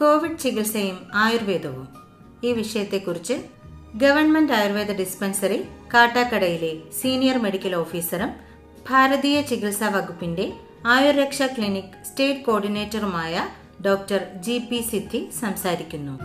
Covid ചികിത്സയും ആയുർവേദവും ഈ വിഷയത്തെക്കുറിച്ച് ഗവൺമെന്റ് ആയുർവേദ ഡിസ്പെൻസറി കാട്ടാക്കടയിലെ സീനിയർ മെഡിക്കൽ ഓഫീസറും ഭാരതീയ ചികിത്സാ വകുപ്പിന്റെ ആയുർരക്ഷ ക്ലിനിക് സ്റ്റേറ്റ് കോർഡിനേറ്ററുമായ ഡോക്ടർ ജി പി സിദ്ധി സംസാരിക്കുന്നു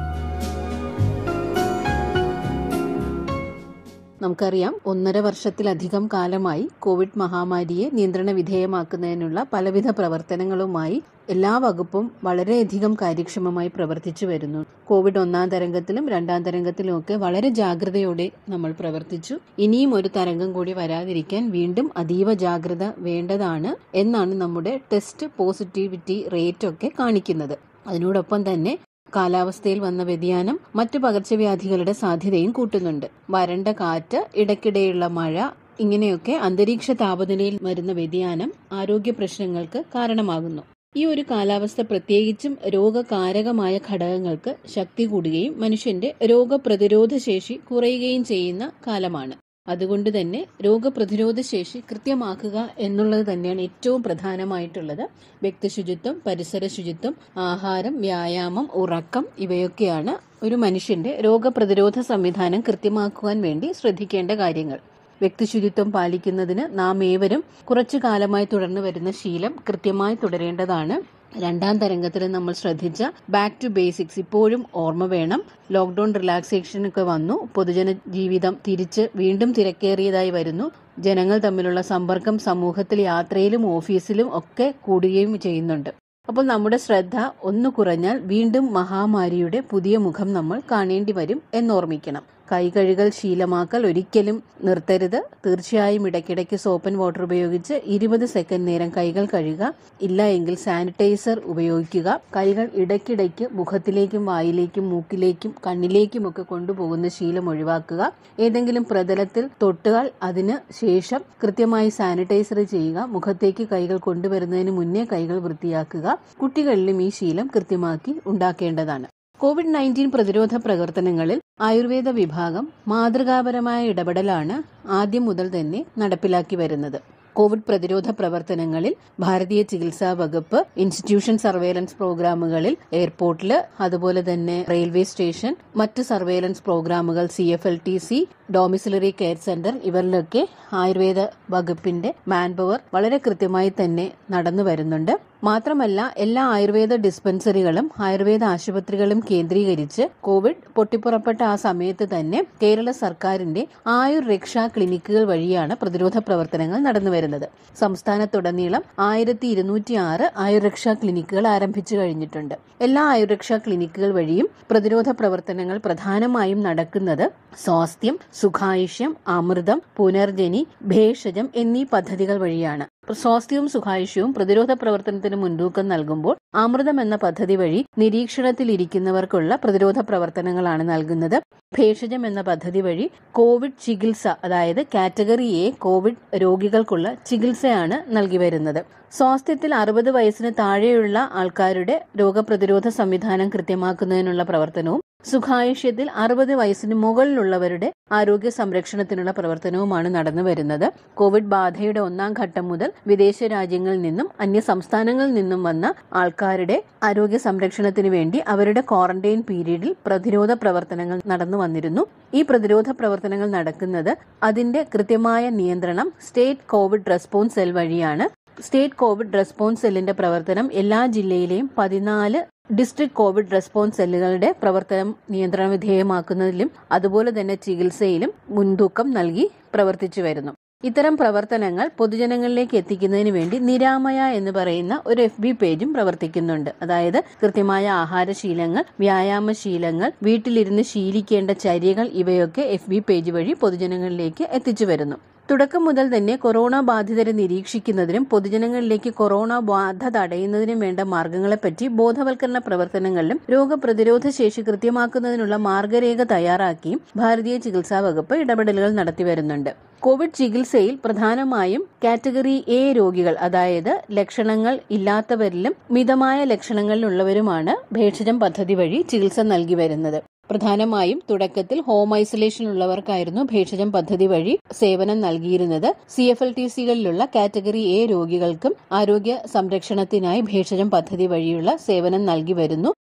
നമുക്കറിയാം ഒന്നര വർഷത്തിലധികം കാലമായി കോവിഡ് മഹാമാരിയെ നിയന്ത്രണ വിധേയമാക്കുന്നതിനുള്ള പലവിധ പ്രവർത്തനങ്ങളുമായി എല്ലാ വകുപ്പും വളരെയധികം കാര്യക്ഷമമായി പ്രവർത്തിച്ചു വരുന്നു കോവിഡ് ഒന്നാം തരംഗത്തിലും രണ്ടാം തരംഗത്തിലും ഒക്കെ വളരെ ജാഗ്രതയോടെ നമ്മൾ പ്രവർത്തിച്ചു ഇനിയും ഒരു തരംഗം കൂടി വരാതിരിക്കാൻ വീണ്ടും അതീവ ജാഗ്രത വേണ്ടതാണ് എന്നാണ് നമ്മുടെ ടെസ്റ്റ് പോസിറ്റിവിറ്റി റേറ്റ് ഒക്കെ കാണിക്കുന്നത് അതിനോടൊപ്പം തന്നെ കാലാവസ്ഥയിൽ വന്ന വ്യതിയാനം മറ്റു പകർച്ചവ്യാധികളുടെ സാധ്യതയും കൂട്ടുന്നുണ്ട് വരണ്ട കാറ്റ് ഇടയ്ക്കിടെയുള്ള മഴ ഇങ്ങനെയൊക്കെ അന്തരീക്ഷ താപനിലയിൽ വരുന്ന വ്യതിയാനം ആരോഗ്യ പ്രശ്നങ്ങൾക്ക് കാരണമാകുന്നു ഈ ഒരു കാലാവസ്ഥ പ്രത്യേകിച്ചും രോഗകാരകമായ ഘടകങ്ങൾക്ക് ശക്തി കൂടുകയും മനുഷ്യന്റെ രോഗപ്രതിരോധ ശേഷി കുറയുകയും ചെയ്യുന്ന കാലമാണ് അതുകൊണ്ട് തന്നെ രോഗപ്രതിരോധ ശേഷി കൃത്യമാക്കുക എന്നുള്ളത് തന്നെയാണ് ഏറ്റവും പ്രധാനമായിട്ടുള്ളത് വ്യക്തിശുചിത്വം പരിസര ശുചിത്വം ആഹാരം വ്യായാമം ഉറക്കം ഇവയൊക്കെയാണ് ഒരു മനുഷ്യന്റെ രോഗപ്രതിരോധ സംവിധാനം കൃത്യമാക്കുവാൻ വേണ്ടി ശ്രദ്ധിക്കേണ്ട കാര്യങ്ങൾ വ്യക്തിശുചിത്വം പാലിക്കുന്നതിന് നാം ഏവരും കുറച്ചു കാലമായി തുടർന്നു വരുന്ന ശീലം കൃത്യമായി തുടരേണ്ടതാണ് രണ്ടാം തരംഗത്തിൽ നമ്മൾ ശ്രദ്ധിച്ച ബാക്ക് ടു ബേസിക്സ് ഇപ്പോഴും ഓർമ്മ വേണം ലോക്ക്ഡൌൺ റിലാക്സേഷൻ ഒക്കെ വന്നു പൊതുജന ജീവിതം തിരിച്ച് വീണ്ടും തിരക്കേറിയതായി വരുന്നു ജനങ്ങൾ തമ്മിലുള്ള സമ്പർക്കം സമൂഹത്തിൽ യാത്രയിലും ഓഫീസിലും ഒക്കെ കൂടുകയും ചെയ്യുന്നുണ്ട് അപ്പോൾ നമ്മുടെ ശ്രദ്ധ ഒന്ന് കുറഞ്ഞാൽ വീണ്ടും മഹാമാരിയുടെ പുതിയ മുഖം നമ്മൾ കാണേണ്ടി വരും എന്നോർമ്മിക്കണം കൈ കഴുകൽ ശീലമാക്കൽ ഒരിക്കലും നിർത്തരുത് തീർച്ചയായും ഇടയ്ക്കിടയ്ക്ക് സോപ്പൻ വാട്ടർ ഉപയോഗിച്ച് ഇരുപത് സെക്കൻഡ് നേരം കൈകൾ കഴുകുക ഇല്ല എങ്കിൽ സാനിറ്റൈസർ ഉപയോഗിക്കുക കൈകൾ ഇടയ്ക്കിടയ്ക്ക് മുഖത്തിലേക്കും വായിലേക്കും മൂക്കിലേക്കും കണ്ണിലേക്കും ഒക്കെ കൊണ്ടുപോകുന്ന ശീലം ഒഴിവാക്കുക ഏതെങ്കിലും പ്രതലത്തിൽ തൊട്ടുകൾ അതിന് ശേഷം കൃത്യമായി സാനിറ്റൈസർ ചെയ്യുക മുഖത്തേക്ക് കൈകൾ കൊണ്ടുവരുന്നതിന് മുന്നേ കൈകൾ വൃത്തിയാക്കുക കുട്ടികളിലും ഈ ശീലം കൃത്യമാക്കി ഉണ്ടാക്കേണ്ടതാണ് കോവിഡ് നയൻറ്റീൻ പ്രതിരോധ പ്രവർത്തനങ്ങളിൽ ആയുർവേദ വിഭാഗം മാതൃകാപരമായ ഇടപെടലാണ് ആദ്യം മുതൽ തന്നെ നടപ്പിലാക്കി വരുന്നത് കോവിഡ് പ്രതിരോധ പ്രവർത്തനങ്ങളിൽ ഭാരതീയ ചികിത്സാ വകുപ്പ് ഇൻസ്റ്റിറ്റ്യൂഷൻ സർവേലൻസ് പ്രോഗ്രാമുകളിൽ എയർപോർട്ടിൽ അതുപോലെ തന്നെ റെയിൽവേ സ്റ്റേഷൻ മറ്റ് സർവേലൻസ് പ്രോഗ്രാമുകൾ C F L T C domiciliary care center ഇവരിലൊക്കെ ആയുർവേദ വകുപ്പിന്റെ മാൻ പവർ വളരെ കൃത്യമായി തന്നെ നടന്നു വരുന്നുണ്ട് മാത്രമല്ല എല്ലാ ആയുർവേദ ഡിസ്പെൻസറികളും ആയുർവേദ ആശുപത്രികളും കേന്ദ്രീകരിച്ച് കോവിഡ് പൊട്ടിപ്പുറപ്പെട്ട ആ സമയത്ത് തന്നെ കേരള സർക്കാരിന്റെ ആയുർ രക്ഷാ ക്ലിനിക്കുകൾ വഴിയാണ് പ്രതിരോധ പ്രവർത്തനങ്ങൾ നടന്നു വരുന്നത് സംസ്ഥാനത്തുടനീളം ആയിരത്തി ഇരുന്നൂറ്റി ആറ് ആയുർരക്ഷാ ക്ലിനിക്കുകൾ ആരംഭിച്ചു കഴിഞ്ഞിട്ടുണ്ട് എല്ലാ ആയുർരക്ഷാ ക്ലിനിക്കുകൾ വഴിയും പ്രതിരോധ പ്രവർത്തനങ്ങൾ പ്രധാനമായും നടക്കുന്നത് സ്വാസ്ഥ്യം സുഖായുഷ്യം അമൃതം പുനർജനി ഭേഷജം എന്നീ പദ്ധതികൾ വഴിയാണ് സ്വാസ്ഥ്യവും സുഖായുഷ്യവും പ്രതിരോധ പ്രവർത്തനത്തിന് മുൻതൂക്കം നൽകുമ്പോൾ അമൃതം എന്ന പദ്ധതി വഴി നിരീക്ഷണത്തിലിരിക്കുന്നവർക്കുള്ള പ്രതിരോധ പ്രവർത്തനങ്ങളാണ് നൽകുന്നത് ഭേഷജം എന്ന പദ്ധതി വഴി കോവിഡ് ചികിത്സ അതായത് കാറ്റഗറി എ കോവിഡ് രോഗികൾക്കുള്ള ചികിത്സയാണ് നൽകി വരുന്നത് സ്വാസ്ഥ്യത്തിൽ അറുപത് വയസ്സിന് താഴെയുള്ള ആൾക്കാരുടെ രോഗപ്രതിരോധ സംവിധാനം കൃത്യമാക്കുന്നതിനുള്ള പ്രവർത്തനവും സുഖായുഷ്യത്തിൽ അറുപത് വയസ്സിന് മുകളിലുള്ളവരുടെ ആരോഗ്യ സംരക്ഷണത്തിനുള്ള പ്രവർത്തനവുമാണ് നടന്നു വരുന്നത് കോവിഡ് ബാധയുടെ ഒന്നാം ഘട്ടം മുതൽ വിദേശ രാജ്യങ്ങളിൽ നിന്നും അന്യ സംസ്ഥാനങ്ങളിൽ നിന്നും വന്ന ആൾക്കാരുടെ ആരോഗ്യ സംരക്ഷണത്തിന് വേണ്ടി അവരുടെ ക്വാറന്റൈൻ പീരീഡിൽ പ്രതിരോധ പ്രവർത്തനങ്ങൾ നടന്നു വന്നിരുന്നു ഈ പ്രതിരോധ പ്രവർത്തനങ്ങൾ നടക്കുന്നത് അതിന്റെ കൃത്യമായ നിയന്ത്രണം സ്റ്റേറ്റ് കോവിഡ് റെസ്പോൺസ് സെൽ വഴിയാണ് സ്റ്റേറ്റ് കോവിഡ് റെസ്പോൺസ് സെല്ലിന്റെ പ്രവർത്തനം എല്ലാ ജില്ലയിലെയും പതിനാല് ഡിസ്ട്രിക്ട് കോവിഡ് റെസ്പോൺസ് സെല്ലുകളുടെ പ്രവർത്തനം നിയന്ത്രണ വിധേയമാക്കുന്നതിലും അതുപോലെ തന്നെ ചികിത്സയിലും മുൻതൂക്കം നൽകി പ്രവർത്തിച്ചു വരുന്നു ഇത്തരം പ്രവർത്തനങ്ങൾ പൊതുജനങ്ങളിലേക്ക് എത്തിക്കുന്നതിന് വേണ്ടി നിരാമയ എന്ന് പറയുന്ന ഒരു എഫ് ബി പേജും പ്രവർത്തിക്കുന്നുണ്ട് അതായത് കൃത്യമായ ആഹാരശീലങ്ങൾ വ്യായാമശീലങ്ങൾ വീട്ടിലിരുന്ന് ശീലിക്കേണ്ട ചര്യകൾ ഇവയൊക്കെ എഫ് ബി പേജ് വഴി പൊതുജനങ്ങളിലേക്ക് എത്തിച്ചു വരുന്നു തുടക്കം മുതൽ തന്നെ കൊറോണ ബാധിതരെ നിരീക്ഷിക്കുന്നതിനും പൊതുജനങ്ങളിലേക്ക് കൊറോണ ബാധ തടയുന്നതിനും വേണ്ട മാർഗങ്ങളെപ്പറ്റി ബോധവൽക്കരണ പ്രവർത്തനങ്ങളിലും രോഗപ്രതിരോധ ശേഷി കൃത്യമാക്കുന്നതിനുള്ള മാർഗരേഖ തയ്യാറാക്കിയും ഭാരതീയ ചികിത്സാ വകുപ്പ് ഇടപെടലുകൾ നടത്തി വരുന്നുണ്ട് കോവിഡ് ചികിത്സയിൽ പ്രധാനമായും കാറ്റഗറി എ രോഗികൾ അതായത് ലക്ഷണങ്ങൾ ഇല്ലാത്തവരിലും മിതമായ ലക്ഷണങ്ങളിലുള്ളവരുമാണ് ഭേഷജം പദ്ധതി വഴി ചികിത്സ നൽകി വരുന്നത് പ്രധാനമായും തുടക്കത്തിൽ ഹോം ഐസൊലേഷൻ ഉള്ളവർക്കായിരുന്നു ഭേഷജം പദ്ധതി വഴി സേവനം നൽകിയിരുന്നത് സി എഫ് എൽ ടി സികളിലുള്ള കാറ്റഗറി എ രോഗികൾക്കും ആരോഗ്യ സംരക്ഷണത്തിനായി ഭേഷജം പദ്ധതി വഴിയുള്ള സേവനം നൽകി വരുന്നു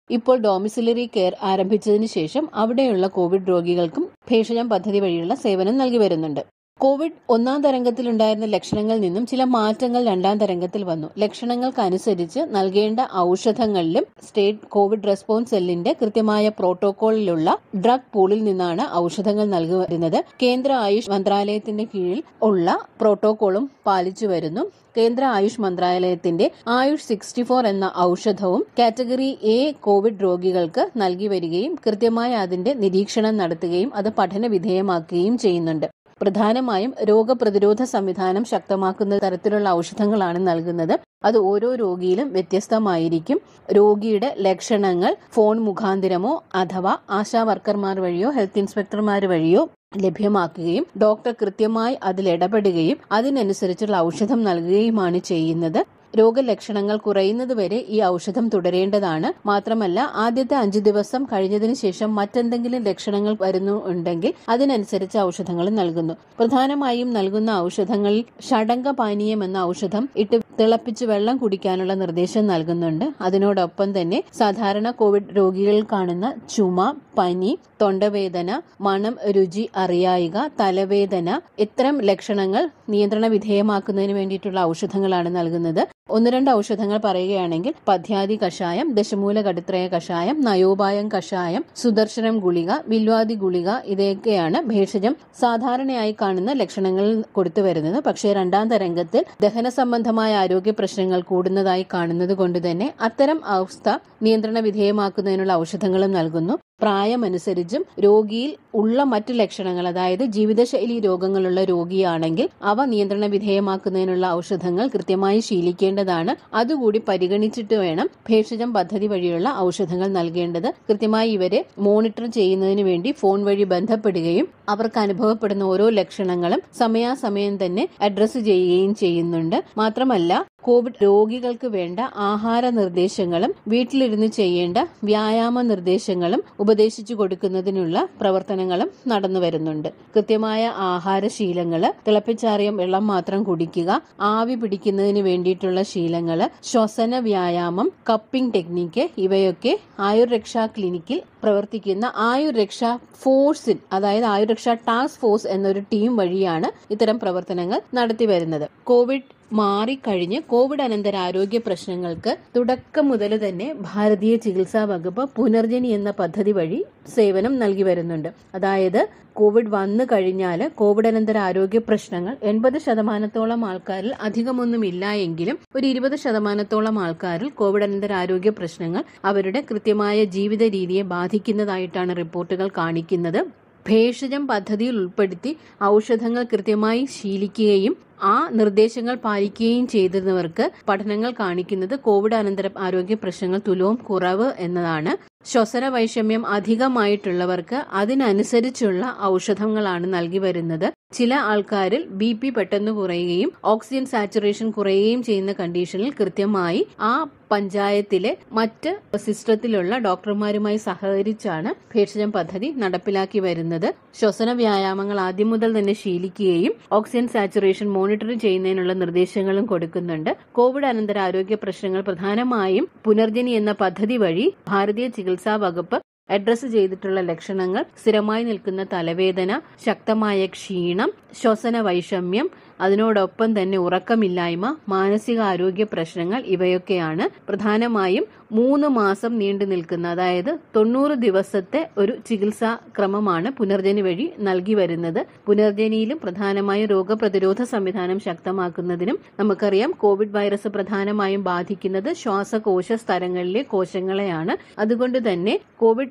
ഇപ്പോൾ ഡോമിസിലറി കെയർ ആരംഭിച്ചതിന് ശേഷം അവിടെയുള്ള കോവിഡ് രോഗികൾക്കും ഭേഷജം പദ്ധതി വഴിയുള്ള സേവനം നൽകി വരുന്നുണ്ട് കോവിഡ് ഒന്നാം തരംഗത്തിലുണ്ടായിരുന്ന ലക്ഷണങ്ങളിൽ നിന്നും ചില മാറ്റങ്ങൾ രണ്ടാം തരംഗത്തിൽ വന്നു ലക്ഷണങ്ങൾക്കനുസരിച്ച് നൽകേണ്ട ഔഷധങ്ങളിലും സ്റ്റേറ്റ് കോവിഡ് റെസ്പോൺസ് സെല്ലിന്റെ കൃത്യമായ പ്രോട്ടോകോളിലുള്ള ഡ്രഗ് പൂളിൽ നിന്നാണ് ഔഷധങ്ങൾ നൽകി വരുന്നത് കേന്ദ്ര ആയുഷ് മന്ത്രാലയത്തിന്റെ കീഴിൽ ഉള്ള പ്രോട്ടോകോളും പാലിച്ചു വരുന്നു കേന്ദ്ര ആയുഷ് മന്ത്രാലയത്തിന്റെ ആയുഷ് സിക്സ്റ്റി ഫോർ എന്ന ഔഷധവും കാറ്റഗറി എ കോവിഡ് രോഗികൾക്ക് നൽകി വരികയും കൃത്യമായി അതിന്റെ നിരീക്ഷണം നടത്തുകയും അത് പഠന വിധേയമാക്കുകയും ചെയ്യുന്നുണ്ട് പ്രധാനമായും രോഗപ്രതിരോധ സംവിധാനം ശക്തമാക്കുന്ന തരത്തിലുള്ള ഔഷധങ്ങളാണ് നൽകുന്നത് അത് ഓരോ രോഗിയിലും വ്യത്യസ്തമായിരിക്കും രോഗിയുടെ ലക്ഷണങ്ങൾ ഫോൺ മുഖാന്തിരമോ അഥവാ ആശാ വർക്കർമാർ വഴിയോ ഹെൽത്ത് ഇൻസ്പെക്ടർമാർ വഴിയോ ലഭ്യമാക്കുകയും ഡോക്ടർ കൃത്യമായി അതിൽ ഇടപെടുകയും അതിനനുസരിച്ചുള്ള ഔഷധം നൽകുകയുമാണ് ചെയ്യുന്നത് രോഗലക്ഷണങ്ങൾ കുറയുന്നതുവരെ ഈ ഔഷധം തുടരേണ്ടതാണ് മാത്രമല്ല ആദ്യത്തെ അഞ്ചു ദിവസം കഴിഞ്ഞതിന് ശേഷം മറ്റെന്തെങ്കിലും ലക്ഷണങ്ങൾ വരുന്നു ഉണ്ടെങ്കിൽ അതിനനുസരിച്ച് ഔഷധങ്ങൾ നൽകുന്നു പ്രധാനമായും നൽകുന്ന ഔഷധങ്ങളിൽ ഷടങ്ക പാനീയം എന്ന ഔഷധം ഇട്ട് തിളപ്പിച്ച് വെള്ളം കുടിക്കാനുള്ള നിർദ്ദേശം നൽകുന്നുണ്ട് അതിനോടൊപ്പം തന്നെ സാധാരണ കോവിഡ് രോഗികളിൽ കാണുന്ന ചുമ പനി തൊണ്ടവേദന മണം രുചി അറിയായിക തലവേദന ഇത്തരം ലക്ഷണങ്ങൾ നിയന്ത്രണ വിധേയമാക്കുന്നതിന് വേണ്ടിയിട്ടുള്ള ഔഷധങ്ങളാണ് നൽകുന്നത് ഒന്ന് രണ്ട് ഔഷധങ്ങൾ പറയുകയാണെങ്കിൽ പഥ്യാദി കഷായം ദശമൂല കടുത്രയ കഷായം നയോപായം കഷായം സുദർശനം ഗുളിക വില്വാദി ഗുളിക ഇതൊക്കെയാണ് ഭേഷജം സാധാരണയായി കാണുന്ന ലക്ഷണങ്ങൾ കൊടുത്തു വരുന്നത് പക്ഷേ രണ്ടാം തരംഗത്തിൽ ദഹന സംബന്ധമായ ആരോഗ്യ പ്രശ്നങ്ങൾ കൂടുന്നതായി കാണുന്നത് കൊണ്ട് തന്നെ അത്തരം അവസ്ഥ നിയന്ത്രണ വിധേയമാക്കുന്നതിനുള്ള ഔഷധങ്ങളും നൽകുന്നു പ്രായമനുസരിച്ചും രോഗിയിൽ ഉള്ള മറ്റു ലക്ഷണങ്ങൾ അതായത് ജീവിതശൈലി രോഗങ്ങളുള്ള രോഗിയാണെങ്കിൽ അവ നിയന്ത്രണ വിധേയമാക്കുന്നതിനുള്ള ഔഷധങ്ങൾ കൃത്യമായി ശീലിക്കേണ്ടതാണ് അതുകൂടി പരിഗണിച്ചിട്ട് വേണം ഭേഷജം പദ്ധതി വഴിയുള്ള ഔഷധങ്ങൾ നൽകേണ്ടത് കൃത്യമായി ഇവരെ മോണിറ്റർ ചെയ്യുന്നതിന് വേണ്ടി ഫോൺ വഴി ബന്ധപ്പെടുകയും അവർക്ക് അനുഭവപ്പെടുന്ന ഓരോ ലക്ഷണങ്ങളും സമയാസമയം തന്നെ അഡ്രസ്സ് ചെയ്യുകയും ചെയ്യുന്നുണ്ട് മാത്രമല്ല കോവിഡ് രോഗികൾക്ക് വേണ്ട ആഹാര നിർദ്ദേശങ്ങളും വീട്ടിലിരുന്ന് ചെയ്യേണ്ട വ്യായാമ നിർദ്ദേശങ്ങളും ഉപദേശിച്ചു കൊടുക്കുന്നതിനുള്ള പ്രവർത്തനങ്ങളും നടന്നു വരുന്നുണ്ട് കൃത്യമായ ആഹാരശീലങ്ങള് തിളപ്പിച്ചാറിയ വെള്ളം മാത്രം കുടിക്കുക ആവി പിടിക്കുന്നതിന് വേണ്ടിയിട്ടുള്ള ശീലങ്ങള് ശ്വസന വ്യായാമം കപ്പിംഗ് ടെക്നിക്ക് ഇവയൊക്കെ ആയുർരക്ഷാ ക്ലിനിക്കിൽ പ്രവർത്തിക്കുന്ന ആയുർരക്ഷാ ഫോഴ്സിൽ അതായത് ആയുർരക്ഷാ ടാസ്ക് ഫോഴ്സ് എന്നൊരു ടീം വഴിയാണ് ഇത്തരം പ്രവർത്തനങ്ങൾ നടത്തി വരുന്നത് കോവിഡ് മാറിക്കഴിഞ്ഞ് കോവിഡ് അനന്തര ആരോഗ്യ പ്രശ്നങ്ങൾക്ക് തുടക്കം മുതൽ തന്നെ ഭാരതീയ ചികിത്സാ വകുപ്പ് പുനർജനി എന്ന പദ്ധതി വഴി സേവനം നൽകി വരുന്നുണ്ട് അതായത് കോവിഡ് വന്നു കഴിഞ്ഞാൽ കോവിഡ് അനന്തര ആരോഗ്യ പ്രശ്നങ്ങൾ എൺപത് ശതമാനത്തോളം ആൾക്കാരിൽ അധികമൊന്നും ഇല്ല എങ്കിലും ഒരു ഇരുപത് ശതമാനത്തോളം ആൾക്കാരിൽ കോവിഡ് അനന്തര ആരോഗ്യ പ്രശ്നങ്ങൾ അവരുടെ കൃത്യമായ ജീവിത രീതിയെ ബാധിക്കുന്നതായിട്ടാണ് റിപ്പോർട്ടുകൾ കാണിക്കുന്നത് ഭേഷജം പദ്ധതിയിൽ ഉൾപ്പെടുത്തി ഔഷധങ്ങൾ കൃത്യമായി ശീലിക്കുകയും ആ നിർദ്ദേശങ്ങൾ പാലിക്കുകയും ചെയ്തിരുന്നവർക്ക് പഠനങ്ങൾ കാണിക്കുന്നത് കോവിഡ് അനന്തര ആരോഗ്യ പ്രശ്നങ്ങൾ തുലവും കുറവ് എന്നതാണ് ശ്വസന വൈഷമ്യം അധികമായിട്ടുള്ളവർക്ക് അതിനനുസരിച്ചുള്ള ഔഷധങ്ങളാണ് നൽകി വരുന്നത് ചില ആൾക്കാരിൽ ബി പി പെട്ടെന്ന് കുറയുകയും ഓക്സിജൻ സാച്ചുറേഷൻ കുറയുകയും ചെയ്യുന്ന കണ്ടീഷനിൽ കൃത്യമായി ആ പഞ്ചായത്തിലെ മറ്റ് സിസ്റ്റത്തിലുള്ള ഡോക്ടർമാരുമായി സഹകരിച്ചാണ് ഭേഷജം പദ്ധതി നടപ്പിലാക്കി വരുന്നത് ശ്വസന വ്യായാമങ്ങൾ ആദ്യം മുതൽ തന്നെ ശീലിക്കുകയും ഓക്സിജൻ സാച്ചുറേഷൻ മോണിറ്റർ ചെയ്യുന്നതിനുള്ള നിർദ്ദേശങ്ങളും കൊടുക്കുന്നുണ്ട് കോവിഡ് അനന്തര ആരോഗ്യ പ്രശ്നങ്ങൾ പ്രധാനമായും പുനർജനി എന്ന പദ്ധതി വഴി ഭാരതീയ ചികിത്സാ വകുപ്പ് അഡ്രസ് ചെയ്തിട്ടുള്ള ലക്ഷണങ്ങൾ സ്ഥിരമായി നിൽക്കുന്ന തലവേദന ശക്തമായ ക്ഷീണം ശ്വസന വൈഷമ്യം അതിനോടൊപ്പം തന്നെ ഉറക്കമില്ലായ്മ മാനസിക ആരോഗ്യ പ്രശ്നങ്ങൾ ഇവയൊക്കെയാണ് പ്രധാനമായും മൂന്ന് മാസം നീണ്ടു നിൽക്കുന്ന അതായത് തൊണ്ണൂറ് ദിവസത്തെ ഒരു ചികിത്സാ ക്രമമാണ് പുനർജനി വഴി നൽകി വരുന്നത് പുനർജനിയിലും പ്രധാനമായും രോഗപ്രതിരോധ സംവിധാനം ശക്തമാക്കുന്നതിനും നമുക്കറിയാം കോവിഡ് വൈറസ് പ്രധാനമായും ബാധിക്കുന്നത് ശ്വാസകോശ സ്ഥലങ്ങളിലെ കോശങ്ങളെയാണ് അതുകൊണ്ട് തന്നെ കോവിഡ്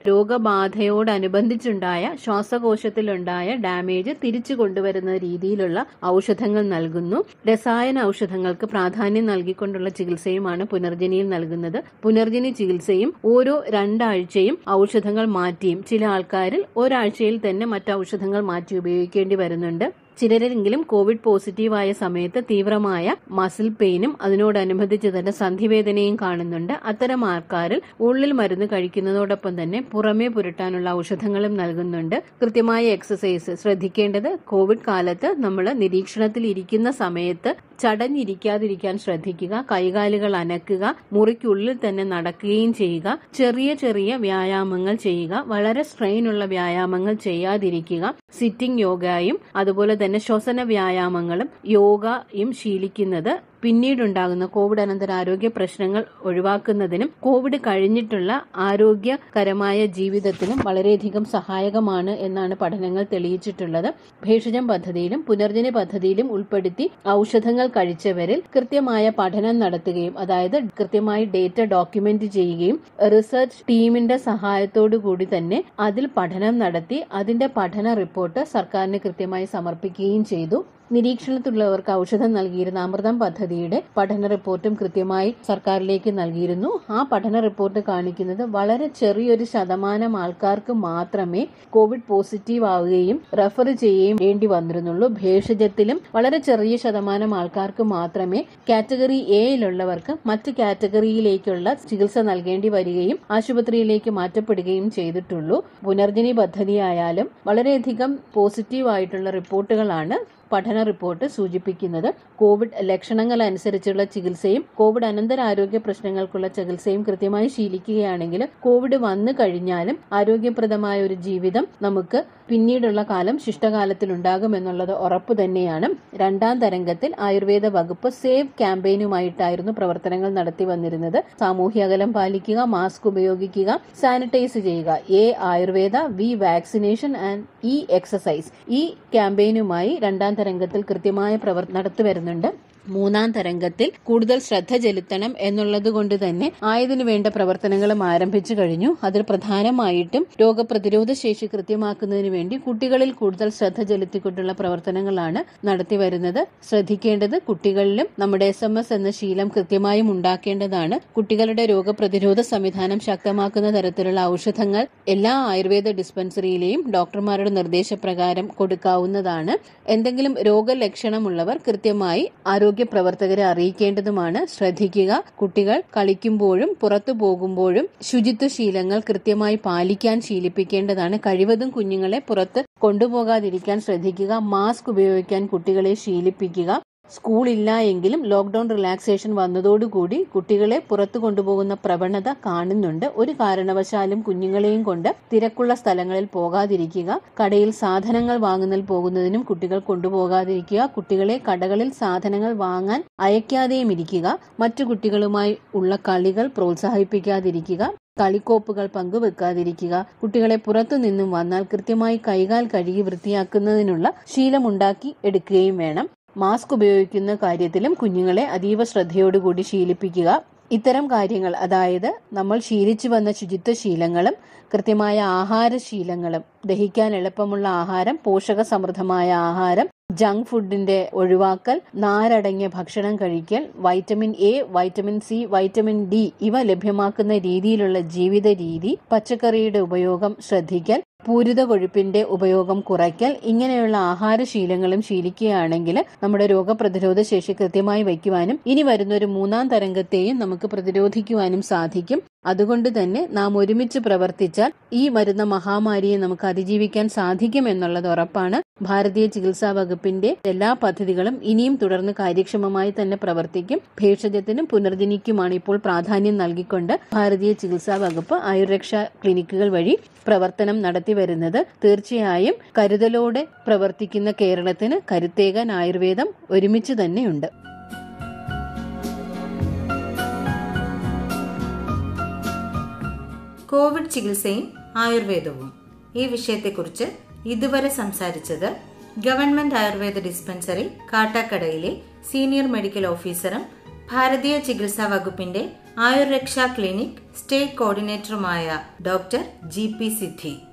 രോഗബാധയോടനുബന്ധിച്ചുണ്ടായ ശ്വാസകോശത്തിലുണ്ടായ ഡാമേജ് തിരിച്ചു കൊണ്ടുവരുന്ന രീതിയിലുള്ള ഔഷധങ്ങൾ നൽകുന്നു രസായന ഔഷധങ്ങൾക്ക് പ്രാധാന്യം നൽകിക്കൊണ്ടുള്ള ചികിത്സയുമാണ് പുനർജനിയിൽ നൽകുന്നത് പുനർജനി ചികിത്സയും ഓരോ രണ്ടാഴ്ചയും ഔഷധങ്ങൾ മാറ്റിയും ചില ആൾക്കാരിൽ ഒരാഴ്ചയിൽ തന്നെ മറ്റ് ഔഷധങ്ങൾ മാറ്റി ഉപയോഗിക്കേണ്ടി വരുന്നുണ്ട് ചിലരെങ്കിലും കോവിഡ് പോസിറ്റീവായ സമയത്ത് തീവ്രമായ മസിൽ പെയിനും അതിനോടനുബന്ധിച്ച് തന്നെ സന്ധിവേദനയും കാണുന്നുണ്ട് അത്തരം ആൾക്കാരിൽ ഉള്ളിൽ മരുന്ന് കഴിക്കുന്നതോടൊപ്പം തന്നെ പുറമേ പുരട്ടാനുള്ള ഔഷധങ്ങളും നൽകുന്നുണ്ട് കൃത്യമായ എക്സസൈസ് ശ്രദ്ധിക്കേണ്ടത് കോവിഡ് കാലത്ത് നമ്മൾ നിരീക്ഷണത്തിൽ ഇരിക്കുന്ന സമയത്ത് ചടഞ്ഞിരിക്കാതിരിക്കാൻ ശ്രദ്ധിക്കുക കൈകാലുകൾ അനക്കുക മുറിക്കുള്ളിൽ തന്നെ നടക്കുകയും ചെയ്യുക ചെറിയ ചെറിയ വ്യായാമങ്ങൾ ചെയ്യുക വളരെ സ്ട്രെയിൻ ഉള്ള വ്യായാമങ്ങൾ ചെയ്യാതിരിക്കുക സിറ്റിംഗ് യോഗയും അതുപോലെ തന്നെ ശ്വസന വ്യായാമങ്ങളും യോഗയും ശീലിക്കുന്നത് പിന്നീടുണ്ടാകുന്ന കോവിഡ് അനന്തര ആരോഗ്യ പ്രശ്നങ്ങൾ ഒഴിവാക്കുന്നതിനും കോവിഡ് കഴിഞ്ഞിട്ടുള്ള ആരോഗ്യകരമായ ജീവിതത്തിനും വളരെയധികം സഹായകമാണ് എന്നാണ് പഠനങ്ങൾ തെളിയിച്ചിട്ടുള്ളത് ഭേഷജം പദ്ധതിയിലും പുനർജനി പദ്ധതിയിലും ഉൾപ്പെടുത്തി ഔഷധങ്ങൾ കഴിച്ചവരിൽ കൃത്യമായ പഠനം നടത്തുകയും അതായത് കൃത്യമായി ഡേറ്റ ഡോക്യുമെന്റ് ചെയ്യുകയും റിസർച്ച് ടീമിന്റെ സഹായത്തോടു കൂടി തന്നെ അതിൽ പഠനം നടത്തി അതിന്റെ പഠന റിപ്പോർട്ട് സർക്കാരിന് കൃത്യമായി സമർപ്പിക്കുകയും ചെയ്തു നിരീക്ഷണത്തിലുള്ളവർക്ക് ഔഷധം നൽകിയിരുന്ന അമൃതം പദ്ധതിയുടെ പഠന റിപ്പോർട്ടും കൃത്യമായി സർക്കാരിലേക്ക് നൽകിയിരുന്നു ആ പഠന റിപ്പോർട്ട് കാണിക്കുന്നത് വളരെ ചെറിയൊരു ശതമാനം ആൾക്കാർക്ക് മാത്രമേ കോവിഡ് പോസിറ്റീവ് ആവുകയും റെഫർ ചെയ്യുകയും വേണ്ടി വന്നിരുന്നുള്ളൂ ഭേഷജത്തിലും വളരെ ചെറിയ ശതമാനം ആൾക്കാർക്ക് മാത്രമേ കാറ്റഗറി എയിലുള്ളവർക്ക് മറ്റ് കാറ്റഗറിയിലേക്കുള്ള ചികിത്സ നൽകേണ്ടി വരികയും ആശുപത്രിയിലേക്ക് മാറ്റപ്പെടുകയും ചെയ്തിട്ടുള്ളൂ പുനർജനി പദ്ധതിയായാലും വളരെയധികം പോസിറ്റീവ് ആയിട്ടുള്ള റിപ്പോർട്ടുകളാണ് പഠന റിപ്പോർട്ട് സൂചിപ്പിക്കുന്നത് കോവിഡ് ലക്ഷണങ്ങൾ അനുസരിച്ചുള്ള ചികിത്സയും കോവിഡ് അനന്തര ആരോഗ്യ പ്രശ്നങ്ങൾക്കുള്ള ചികിത്സയും കൃത്യമായി ശീലിക്കുകയാണെങ്കിൽ കോവിഡ് വന്നു കഴിഞ്ഞാലും ആരോഗ്യപ്രദമായ ഒരു ജീവിതം നമുക്ക് പിന്നീടുള്ള കാലം ശിഷ്ടകാലത്തിൽ ഉണ്ടാകുമെന്നുള്ളത് ഉറപ്പ് തന്നെയാണ് രണ്ടാം തരംഗത്തിൽ ആയുർവേദ വകുപ്പ് സേവ് ക്യാമ്പയിനുമായിട്ടായിരുന്നു പ്രവർത്തനങ്ങൾ നടത്തി വന്നിരുന്നത് സാമൂഹ്യ അകലം പാലിക്കുക മാസ്ക് ഉപയോഗിക്കുക സാനിറ്റൈസ് ചെയ്യുക A Ayurveda V vaccination and E exercise ഈ ക്യാമ്പയിനുമായി രണ്ടാം തരംഗത്തിൽ കൃത്യമായ പ്രവർത്തനം നടത്തി വരുന്നുണ്ട് മൂന്നാം തരംഗത്തിൽ കൂടുതൽ ശ്രദ്ധ ചെലുത്തണം എന്നുള്ളത് കൊണ്ട് തന്നെ ആയതിനു വേണ്ട പ്രവർത്തനങ്ങളും ആരംഭിച്ചു കഴിഞ്ഞു അതിൽ പ്രധാനമായിട്ടും രോഗപ്രതിരോധ ശേഷി കൃത്യമാക്കുന്നതിന് വേണ്ടി കുട്ടികളിൽ കൂടുതൽ ശ്രദ്ധ ചെലുത്തിക്കൊണ്ടുള്ള പ്രവർത്തനങ്ങളാണ് നടത്തി വരുന്നത് ശ്രദ്ധിക്കേണ്ടത് കുട്ടികളിലും നമ്മുടെ എസ് എം എസ് എന്ന ശീലം കൃത്യമായും ഉണ്ടാക്കേണ്ടതാണ് കുട്ടികളുടെ രോഗപ്രതിരോധ സംവിധാനം ശക്തമാക്കുന്ന തരത്തിലുള്ള ഔഷധങ്ങൾ എല്ലാ ആയുർവേദ ഡിസ്പെൻസറിയിലെയും ഡോക്ടർമാരുടെ നിർദ്ദേശപ്രകാരം കൊടുക്കാവുന്നതാണ് എന്തെങ്കിലും രോഗലക്ഷണമുള്ളവർ കൃത്യമായി ആരോഗ്യ പ്രവർത്തകരെ അറിയിക്കേണ്ടതുമാണ് ശ്രദ്ധിക്കുക കുട്ടികൾ കളിക്കുമ്പോഴും പുറത്തു പോകുമ്പോഴും ശുചിത്വ ശീലങ്ങൾ കൃത്യമായി പാലിക്കാൻ ശീലിപ്പിക്കേണ്ടതാണ് കഴിവതും കുഞ്ഞുങ്ങളെ പുറത്ത് കൊണ്ടുപോകാതിരിക്കാൻ ശ്രദ്ധിക്കുക മാസ്ക് ഉപയോഗിക്കാൻ കുട്ടികളെ ശീലിപ്പിക്കുക സ്കൂൾ ഇല്ല എങ്കിലും ലോക്ക്ഡൌൺ റിലാക്സേഷൻ വന്നതോടുകൂടി കുട്ടികളെ പുറത്തു കൊണ്ടുപോകുന്ന പ്രവണത കാണുന്നുണ്ട് ഒരു കാരണവശാലും കുഞ്ഞുങ്ങളെയും കൊണ്ട് തിരക്കുള്ള സ്ഥലങ്ങളിൽ പോകാതിരിക്കുക കടയിൽ സാധനങ്ങൾ വാങ്ങുന്നതിൽ പോകുന്നതിനും കുട്ടികൾ കൊണ്ടുപോകാതിരിക്കുക കുട്ടികളെ കടകളിൽ സാധനങ്ങൾ വാങ്ങാൻ അയക്കാതെയും ഇരിക്കുക മറ്റു കുട്ടികളുമായി ഉള്ള കളികൾ പ്രോത്സാഹിപ്പിക്കാതിരിക്കുക കളിക്കോപ്പുകൾ പങ്കുവെക്കാതിരിക്കുക കുട്ടികളെ പുറത്തു നിന്നും വന്നാൽ കൃത്യമായി കൈകാൽ കഴുകി വൃത്തിയാക്കുന്നതിനുള്ള ശീലമുണ്ടാക്കി എടുക്കുകയും വേണം മാസ്ക് ഉപയോഗിക്കുന്ന കാര്യത്തിലും കുഞ്ഞുങ്ങളെ അതീവ ശ്രദ്ധയോടുകൂടി ശീലിപ്പിക്കുക ഇത്തരം കാര്യങ്ങൾ അതായത് നമ്മൾ ശീലിച്ചു വന്ന ശുചിത്വ ശീലങ്ങളും കൃത്യമായ ആഹാരശീലങ്ങളും ദഹിക്കാൻ എളുപ്പമുള്ള ആഹാരം പോഷക സമൃദ്ധമായ ആഹാരം ജങ്ക് ഫുഡിന്റെ ഒഴിവാക്കൽ നാരടങ്ങിയ ഭക്ഷണം കഴിക്കൽ vitamin A vitamin C vitamin D ഇവ ലഭ്യമാക്കുന്ന രീതിയിലുള്ള ജീവിത രീതി പച്ചക്കറിയുടെ ഉപയോഗം ശ്രദ്ധിക്കൽ പൂരിത കൊഴുപ്പിന്റെ ഉപയോഗം കുറയ്ക്കൽ ഇങ്ങനെയുള്ള ആഹാരശീലങ്ങളും ശീലിക്കുകയാണെങ്കിൽ നമ്മുടെ രോഗപ്രതിരോധ ശേഷി കൃത്യമായി വയ്ക്കുവാനും ഇനി വരുന്ന ഒരു മൂന്നാം തരംഗത്തെയും നമുക്ക് പ്രതിരോധിക്കുവാനും സാധിക്കും അതുകൊണ്ട് തന്നെ നാം ഒരുമിച്ച് പ്രവർത്തിച്ചാൽ ഈ വരുന്ന മഹാമാരിയെ നമുക്ക് അതിജീവിക്കാൻ സാധിക്കും എന്നുള്ളത് ഉറപ്പാണ് ഭാരതീയ ചികിത്സാ വകുപ്പിന്റെ എല്ലാ പദ്ധതികളും ഇനിയും തുടർന്ന് കാര്യക്ഷമമായി തന്നെ പ്രവർത്തിക്കും ഭേഷജത്തിനും പുനർജനിക്കുമാണ് ഇപ്പോൾ പ്രാധാന്യം നൽകിക്കൊണ്ട് ഭാരതീയ ചികിത്സാ വകുപ്പ് ആയുർരക്ഷാ ക്ലിനിക്കുകൾ വഴി പ്രവർത്തനം നടത്തി വരുന്നത് തീർച്ചയായും കരുതലോടെ പ്രവർത്തിക്കുന്ന കേരളത്തിന് കരുത്തേകാൻ ആയുർവേദം ഒരുമിച്ച് തന്നെയുണ്ട് കോവിഡ് ചികിത്സയും ആയുർവേദവും ഈ വിഷയത്തെക്കുറിച്ച് ഇതുവരെ സംസാരിച്ചത് ഗവൺമെന്റ് ആയുർവേദ ഡിസ്പെൻസറി കാട്ടാക്കടയിലെ സീനിയർ മെഡിക്കൽ ഓഫീസറും ഭാരതീയ ചികിത്സാ വകുപ്പിന്റെ ആയുർരക്ഷാ ക്ലിനിക് സ്റ്റേറ്റ് കോർഡിനേറ്ററുമായ ഡോക്ടർ ജി പി സിദ്ധി